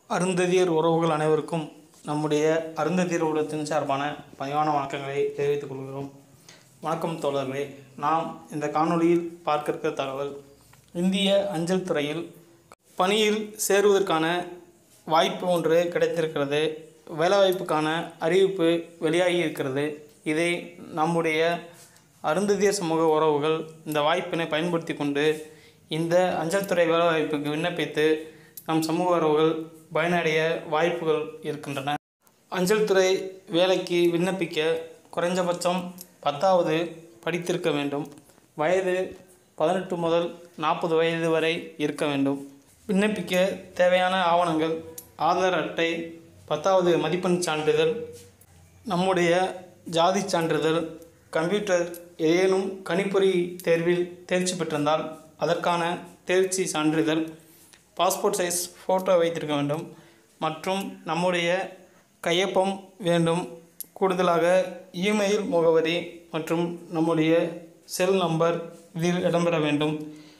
அருந்ததியர் உறவுகள் அனைவருக்கும் நம்முடைய அருந்ததியர் ஊடகத்தின் சார்பான பணிவான வணக்கங்களை தெரிவித்துக் கொள்கிறோம் வணக்கம் தோழர்களே நாம் இந்த காணொளியில் பார்க்க இருக்கிற தகவல் இந்திய அஞ்சல் துறையில் பணியில் சேருவதற்கான வாய்ப்பு ஒன்று கிடைத்திருக்கிறது வேலைவாய்ப்புக்கான அறிவிப்பு வெளியாகி இருக்கிறது இதை நம்முடைய அருந்ததியர் சமூக உறவுகள் இந்த வாய்ப்பினை பயன்படுத்தி கொண்டு இந்த அஞ்சல் துறை வேலைவாய்ப்புக்கு விண்ணப்பித்து நம் சமூக உறவுகள் பயனடைய வாய்ப்புகள் இருக்கின்றன அஞ்சல் துறை வேலைக்கு விண்ணப்பிக்க குறைஞ்சபட்சம் பத்தாவது படித்திருக்க வேண்டும் வயது பதினெட்டு முதல் நாற்பது வயது வரை இருக்க வேண்டும் விண்ணப்பிக்க தேவையான ஆவணங்கள் ஆதார் அட்டை பத்தாவது மதிப்பெண் சான்றிதழ் நம்முடைய ஜாதி சான்றிதழ் கம்ப்யூட்டர் ஏதேனும் கணிப்பொறி தேர்வில் தேர்ச்சி பெற்றிருந்தால் அதற்கான தேர்ச்சி சான்றிதழ் பாஸ்போர்ட் சைஸ் ஃபோட்டோ வைத்திருக்க வேண்டும் மற்றும் நம்முடைய கையொப்பம் வேண்டும் கூடுதலாக இமெயில் முகவரி மற்றும் நம்முடைய செல் நம்பர் இதில் இடம்பெற வேண்டும்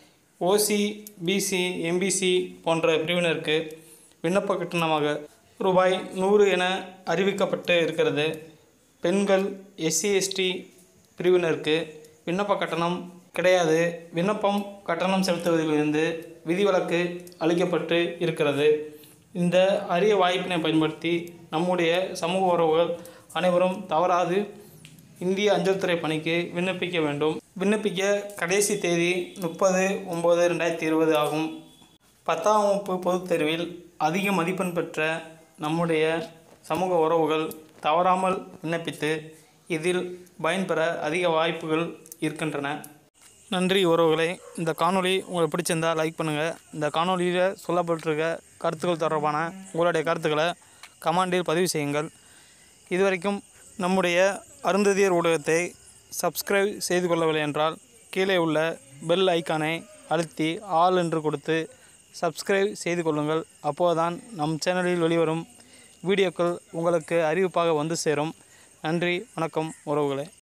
ஓசி பிசி எம்பிசி போன்ற பிரிவினருக்கு விண்ணப்ப கட்டணமாக ரூபாய் நூறு என அறிவிக்கப்பட்டு இருக்கிறது பெண்கள் எஸ்சி எஸ்டி பிரிவினருக்கு விண்ணப்ப கட்டணம் கிடையாது விண்ணப்பம் கட்டணம் செலுத்துவதிலிருந்து விதிவிலக்கு அளிக்கப்பட்டு இருக்கிறது இந்த அரிய வாய்ப்பினை பயன்படுத்தி நம்முடைய சமூக உறவுகள் அனைவரும் தவறாது இந்திய அஞ்சல் துறை பணிக்கு விண்ணப்பிக்க வேண்டும் விண்ணப்பிக்க கடைசி தேதி முப்பது ஒம்பது ரெண்டாயிரத்தி இருபது ஆகும் பத்தாம் வகுப்பு பொதுத் தேர்வில் அதிக மதிப்பெண் பெற்ற நம்முடைய சமூக உறவுகள் தவறாமல் விண்ணப்பித்து இதில் பயன்பெற அதிக வாய்ப்புகள் இருக்கின்றன நன்றி உறவுகளே இந்த காணொளி உங்களுக்கு பிடிச்சிருந்தா லைக் பண்ணுங்கள் இந்த காணொளியில் சொல்லப்பட்டிருக்க கருத்துக்கள் தொடர்பான உங்களுடைய கருத்துக்களை கமெண்டில் பதிவு செய்யுங்கள் இதுவரைக்கும் நம்முடைய அருந்ததியர் ஊடகத்தை சப்ஸ்கிரைப் செய்து கொள்ளவில்லை என்றால் கீழே உள்ள பெல் ஐக்கானை அழுத்தி ஆல் என்று கொடுத்து சப்ஸ்கிரைப் செய்து கொள்ளுங்கள் அப்போதுதான் நம் சேனலில் வெளிவரும் வீடியோக்கள் உங்களுக்கு அறிவிப்பாக வந்து சேரும் நன்றி வணக்கம் உறவுகளே